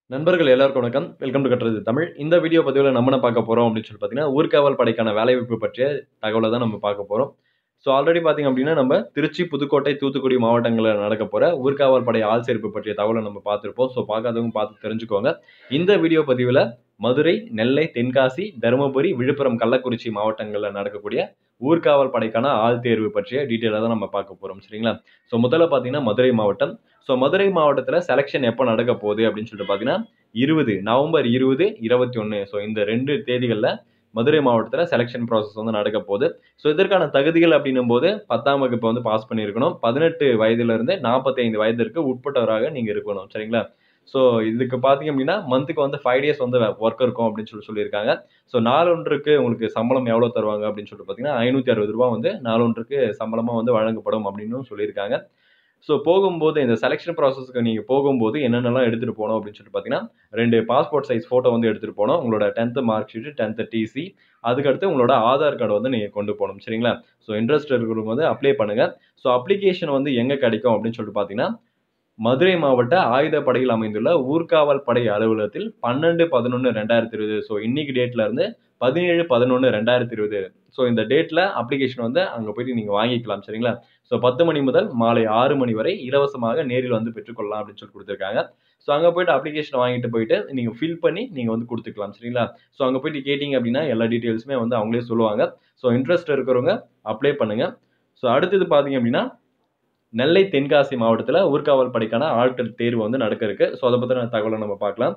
நண்பர்கள் எல்லாருக்கும் வணக்கம் வெல்கம் டு கட்டுறது தமிழ் இந்த வீடியோ பதிவில் நம்ம என்ன பார்க்க போகிறோம் அப்படின்னு சொல்லி பார்த்தீங்கன்னா ஊர்காவல் படைக்கான வேலைவாய்ப்பு பற்றிய தகவலை தான் நம்ம பார்க்க போகிறோம் ஸோ ஆல்ரெடி பார்த்தீங்க அப்படின்னா நம்ம திருச்சி புதுக்கோட்டை தூத்துக்குடி மாவட்டங்களில் நடக்க போகிற ஊர்காவல் படை ஆள் சேர்ப்பு பற்றிய தகவலை நம்ம பார்த்துருப்போம் ஸோ பார்க்காதவங்க பார்த்து தெரிஞ்சுக்கோங்க இந்த வீடியோ பதிவில் மதுரை நெல்லை தென்காசி தருமபுரி விழுப்புரம் கள்ளக்குறிச்சி மாவட்டங்களில் நடக்கக்கூடிய ஊர்காவல் படைக்கான ஆள் தேர்வு பற்றிய டீட்டெயிலாக தான் நம்ம பார்க்க போகிறோம் சரிங்களா ஸோ முதல்ல பார்த்தீங்கன்னா மதுரை மாவட்டம் ஸோ மதுரை மாவட்டத்தில் செலெக்ஷன் எப்போ நடக்க போகுது அப்படின்னு சொல்லிட்டு பார்த்தீங்கன்னா இருபது நவம்பர் இருபது இருபத்தி ஒன்று ஸோ இந்த ரெண்டு தேதிகளில் மதுரை மாவட்டத்தில் செலெக்ஷன் ப்ராசஸ் வந்து நடக்க போகுது ஸோ இதற்கான தகுதிகள் அப்படின்னும் போது பத்தாம் வகுப்பு வந்து பாஸ் பண்ணியிருக்கணும் பதினெட்டு வயதிலிருந்து நாற்பத்தைந்து வயதிற்கு உட்பட்டவராக நீங்கள் இருக்கணும் சரிங்களா ஸோ இதுக்கு பார்த்தீங்க அப்படின்னா மந்த்துக்கு வந்து ஃபைவ் டேஸ் வந்து ஒர்க் இருக்கும் அப்படின்னு சொல்லி சொல்லியிருக்காங்க ஸோ நாலொன்றுக்கு உங்களுக்கு சம்பளம் எவ்வளோ தருவாங்க அப்படின்னு சொல்லிட்டு பார்த்தீங்கன்னா ஐநூற்றி அறுபது ரூபா வந்து நாலொன்றுக்கு சம்பளமாக வந்து வழங்கப்படும் அப்படின்னு சொல்லியிருக்காங்க ஸோ போகும்போது இந்த செலெக்ஷன் ப்ராசஸ்க்கு நீங்கள் போகும்போது என்னென்னலாம் எடுத்துகிட்டு போகணும் அப்படின்னு சொல்லிட்டு பார்த்தீங்கன்னா ரெண்டு பாஸ்போர்ட் சைஸ் ஃபோட்டோ வந்து எடுத்துகிட்டு போகணும் உங்களோட tenth mark sheet tenth TC அதுக்கடுத்து உங்களோட ஆதார் கார்டு வந்து நீங்கள் கொண்டு போகணும் சரிங்களா ஸோ இன்ட்ரெஸ்ட் இருக்கிறவங்க வந்து அப்ளை பண்ணுங்கள் ஸோ அப்ளிகேஷன் வந்து எங்கே கிடைக்கும் அப்படின்னு சொல்லிட்டு பார்த்தீங்கன்னா மதுரை மாவட்ட ஆயுதப்படையில் அமைந்துள்ள ஊர்காவல் படை அலுவலகத்தில் பன்னெண்டு பதினொன்று ரெண்டாயிரத்தி இருபது ஸோ இன்னைக்கு டேட்ல இருந்து பதினேழு பதினொன்று ரெண்டாயிரத்தி இருபது ஸோ இந்த டேட்டில் அப்ளிகேஷன் வந்து அங்கே போயிட்டு நீங்கள் வாங்கிக்கலாம் சரிங்களா ஸோ பத்து மணி முதல் மாலை ஆறு மணி வரை இலவசமாக நேரில் வந்து பெற்றுக்கொள்ளலாம் அப்படின்னு சொல்லி கொடுத்துருக்காங்க ஸோ அங்கே போயிட்டு அப்ளிகேஷன் வாங்கிட்டு போயிட்டு நீங்கள் ஃபில் பண்ணி நீங்கள் வந்து கொடுத்துக்கலாம் சரிங்களா ஸோ அங்கே போயிட்டு கேட்டிங்க அப்படின்னா எல்லா டீட்டெயில்ஸுமே வந்து அவங்களே சொல்லுவாங்க ஸோ இன்ட்ரெஸ்ட் இருக்கிறவங்க அப்ளை பண்ணுங்கள் ஸோ அடுத்தது பார்த்தீங்க அப்படின்னா நெல்லை தென்காசி மாவட்டத்தில் ஊர்காவல் படைக்கான ஆட்கள் தேர்வு வந்து நடக்க இருக்கு ஸோ அதை பற்றின தகவலை நம்ம பார்க்கலாம்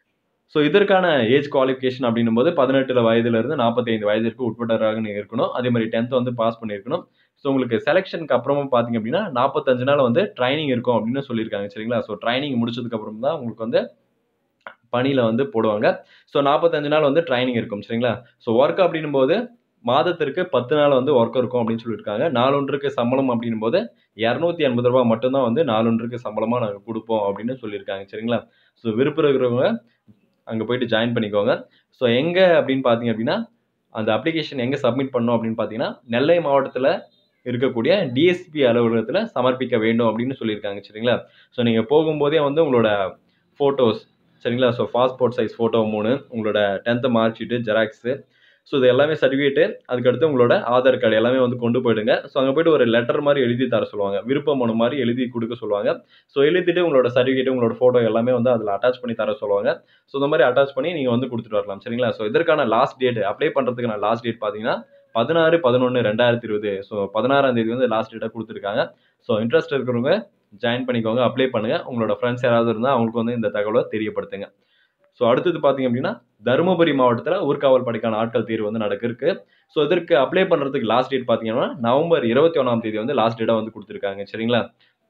ஸோ இதற்கான ஏஜ் குவாலிஃபிகேஷன் அப்படின்னும் போது பதினெட்டு வயதுலேருந்து நாற்பத்தைந்து வயதிற்கு உட்பட்டவராக நீங்கள் இருக்கணும் அதே மாதிரி டென்த் வந்து பாஸ் பண்ணியிருக்கணும் ஸோ உங்களுக்கு செலெக்ஷனுக்கு அப்புறமும் பார்த்தீங்க அப்படின்னா நாற்பத்தஞ்சு நாள் வந்து ட்ரைனிங் இருக்கும் அப்படின்னு சொல்லியிருக்காங்க சரிங்களா ஸோ ட்ரைனிங் முடிச்சதுக்கு அப்புறம் தான் உங்களுக்கு வந்து பணியில் வந்து போடுவாங்க ஸோ நாற்பத்தஞ்சு நாள் வந்து ட்ரைனிங் இருக்கும் சரிங்களா ஸோ ஒர்க் அப்படின்னும் போது மாதத்திற்கு பத்து நாள் வந்து ஒர்க் இருக்கும் அப்படின்னு சொல்லியிருக்காங்க நாலொன்றுக்கு சம்பளம் அப்படின்னும் போது இரநூத்தி எண்பது ரூபா மட்டும்தான் வந்து நாலொன்றுக்கு சம்பளமாக நாங்கள் கொடுப்போம் அப்படின்னு சொல்லியிருக்காங்க சரிங்களா ஸோ விருப்பம் இருக்கிறவங்க அங்கே போயிட்டு ஜாயின் பண்ணிக்கோங்க ஸோ எங்கே அப்படின்னு பார்த்தீங்க அப்படின்னா அந்த அப்ளிகேஷன் எங்கே சப்மிட் பண்ணோம் அப்படின்னு பார்த்தீங்கன்னா நெல்லை மாவட்டத்தில் இருக்கக்கூடிய டிஎஸ்பி அலுவலகத்தில் சமர்ப்பிக்க வேண்டும் அப்படின்னு சொல்லியிருக்காங்க சரிங்களா ஸோ நீங்கள் போகும்போதே வந்து உங்களோட ஃபோட்டோஸ் சரிங்களா ஸோ பாஸ்போர்ட் சைஸ் ஃபோட்டோ மூணு உங்களோட tenth mark sheet xerox so இது எல்லாமே சர்டிஃபிகேட்டு அதுக்கடுத்து உங்களோட ஆதார் கார்டு எல்லாமே வந்து கொண்டு போயிடுங்க ஸோ அங்கே போய்ட்டு ஒரு லெட்டர் மாதிரி எழுதி தர சொல்லுவாங்க விருப்ப மனு மாதிரி எழுதி கொடுக்க சொல்லுவாங்க ஸோ எழுதிட்டு உங்களோட சர்டிஃபிகேட் உங்களோட ஃபோட்டோ எல்லாமே வந்து அதில் அட்டாச் பண்ணி தர சொல்லுவாங்க ஸோ இந்த மாதிரி அட்டாச் பண்ணி நீங்கள் வந்து கொடுத்துட்டு வரலாம் சரிங்களா ஸோ இதற்கான லாஸ்ட் டேட் அப்ளை பண்ணுறதுக்கான லாஸ்ட் டேட் பார்த்தீங்கன்னா பதினாறு பதினொன்று ரெண்டாயிரத்தி இருபது ஸோ பதினாறாம் தேதி வந்து லாஸ்ட் டேட்டாக கொடுத்துருக்காங்க ஸோ இன்ட்ரெஸ்ட் இருக்கிறவங்க ஜாயின் பண்ணிக்கோங்க அப்ளை பண்ணுங்கள் உங்களோட ஃப்ரெண்ட்ஸ் யாராவது இருந்தால் அவங்களுக்கு வந்து இந்த தகவலை தெரியப்படுத்துங்க ஸோ அடுத்தது பார்த்தீங்க அப்படின்னா தருமபுரி மாவட்டத்தில் ஊர்காவல் படைக்கான ஆட்கள் தேர்வு வந்து நடக்க இருக்கு ஸோ இதற்கு அப்ளை பண்ணுறதுக்கு லாஸ்ட் டேட் பார்த்தீங்கன்னா நவம்பர் இருபத்தி ஒன்றாம் தேதி வந்து லாஸ்ட் டேட்டாக வந்து கொடுத்துருக்காங்க சரிங்களா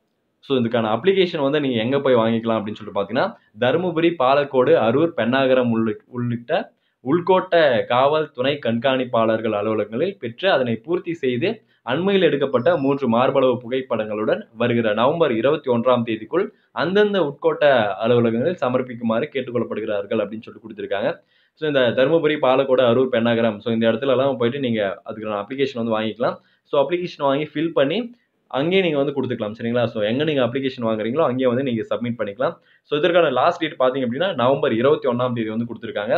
ஸோ இதுக்கான அப்ளிகேஷன் வந்து நீங்கள் எங்கே போய் வாங்கிக்கலாம் அப்படின்னு சொல்லிட்டு பார்த்தீங்கன்னா தருமபுரி பாலக்கோடு அரூர் பெண்ணாகரம் உள்ளிட்ட உள்கோட்ட காவல் துணை கண்காணிப்பாளர்கள் அலுவலகங்களில் பெற்று அதனை பூர்த்தி செய்து அண்மையில் எடுக்கப்பட்ட மூன்று மார்பளவு புகைப்படங்களுடன் வருகிற நவம்பர் இருபத்தி ஒன்றாம் தேதிக்குள் அந்தந்த உட்கோட்ட அலுவலகங்களில் சமர்ப்பிக்குமாறு கேட்டுக்கொள்ளப்படுகிறார்கள் அப்படின்னு சொல்லி கொடுத்துருக்காங்க ஸோ இந்த தருமபுரி பாலக்கோடு அரூர் பெண்ணாகரம் ஸோ இந்த இடத்துலலாம் போயிட்டு நீங்கள் அதுக்கான அப்ளிகேஷன் வந்து வாங்கிக்கலாம் ஸோ அப்ளிகேஷன் வாங்கி ஃபில் பண்ணி அங்கேயே நீங்கள் வந்து கொடுத்துக்கலாம் சரிங்களா ஸோ எங்கே நீங்கள் அப்ளிகேஷன் வாங்குறீங்களோ அங்கேயே வந்து நீங்கள் சப்மிட் பண்ணிக்கலாம் ஸோ இதற்கான லாஸ்ட் டேட் பார்த்தீங்க அப்படின்னா நவம்பர் இருபத்தி ஒன்றாம் தேதி வந்து கொடுத்துருக்காங்க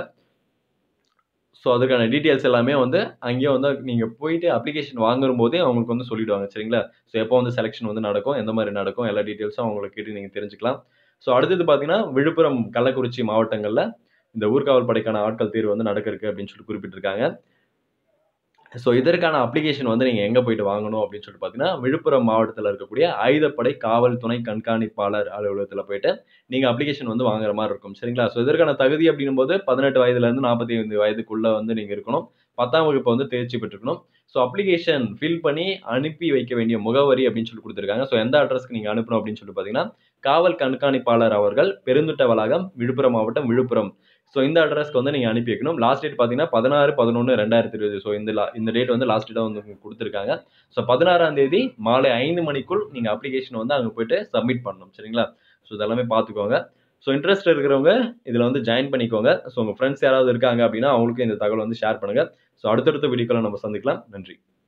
ஸோ அதுக்கான டீட்டெயில்ஸ் எல்லாமே வந்து அங்கேயே வந்து நீங்கள் போயிட்டு அப்ளிகேஷன் வாங்கும் போதே அவங்களுக்கு வந்து சொல்லிவிடுவாங்க சரிங்களா ஸோ எப்போ வந்து செலெக்ஷன் வந்து நடக்கும் எந்த மாதிரி நடக்கும் எல்லா டீட்டெயில்ஸும் அவங்களுக்கு கேட்டு நீங்கள் தெரிஞ்சுக்கலாம் ஸோ அடுத்தது பார்த்தீங்கன்னா விழுப்புரம் கள்ளக்குறிச்சி மாவட்டங்களில் இந்த ஊர்காவல் படைக்கான ஆட்கள் தேர்வு வந்து நடக்க இருக்கு அப்படின்னு சொல்லி குறிப்பிட்டிருக்காங்க ஸோ இதற்கான அப்ளிகேஷன் வந்து நீங்கள் எங்கே போயிட்டு வாங்கணும் அப்படின்னு சொல்லிட்டு பார்த்தீங்கன்னா விழுப்புரம் மாவட்டத்தில் இருக்கக்கூடிய ஆயுதப்படை காவல் துணை கண்காணிப்பாளர் அலுவலகத்தில் போயிட்டு நீங்கள் அப்ளிகேஷன் வந்து வாங்குற மாதிரி இருக்கும் சரிங்களா ஸோ இதற்கான தகுதி அப்படின்னும் போது பதினெட்டு வயதுலேருந்து நாற்பத்தி ஐந்து வயதுக்குள்ளே வந்து நீங்கள் இருக்கணும் பத்தாம் வகுப்பு வந்து தேர்ச்சி பெற்றுக்கணும் ஸோ அப்ளிகேஷன் ஃபில் பண்ணி அனுப்பி வைக்க வேண்டிய முகவரி அப்படின்னு சொல்லி கொடுத்துருக்காங்க ஸோ எந்த அட்ரஸ்க்கு நீங்கள் அனுப்பணும் அப்படின்னு சொல்லி பார்த்தீங்கன்னா காவல் கண்காணிப்பாளர் அவர்கள் பெருந்துட்ட வளாகம் விழுப்புரம் மாவட்டம் விழுப்புரம் ஸோ இந்த அட்ரஸ்க்கு வந்து நீங்கள் அனுப்பி வைக்கணும் லாஸ்ட் டேட் பார்த்தீங்கன்னா பதினாறு பதினொன்று ரெண்டாயிரத்தி இருபது ஸோ இந்த இந்த டேட் வந்து லாஸ்ட் டேட்டாக வந்து கொடுத்துருக்காங்க ஸோ பதினாறாம் தேதி மாலை ஐந்து மணிக்குள் நீங்கள் அப்ளிகேஷன் வந்து அங்கே போயிட்டு சப்மிட் பண்ணணும் சரிங்களா ஸோ இதெல்லாமே பார்த்துக்கோங்க ஸோ இன்ட்ரெஸ்ட் இருக்கிறவங்க இதில் வந்து ஜாயின் பண்ணிக்கோங்க ஸோ உங்கள் ஃப்ரெண்ட்ஸ் யாராவது இருக்காங்க அப்படின்னா அவங்களுக்கும் இந்த தகவல் வந்து ஷேர் பண்ணுங்கள் ஸோ அடுத்தடுத்த வீடியோக்களை நம்ம சந்திக்கலாம் நன்றி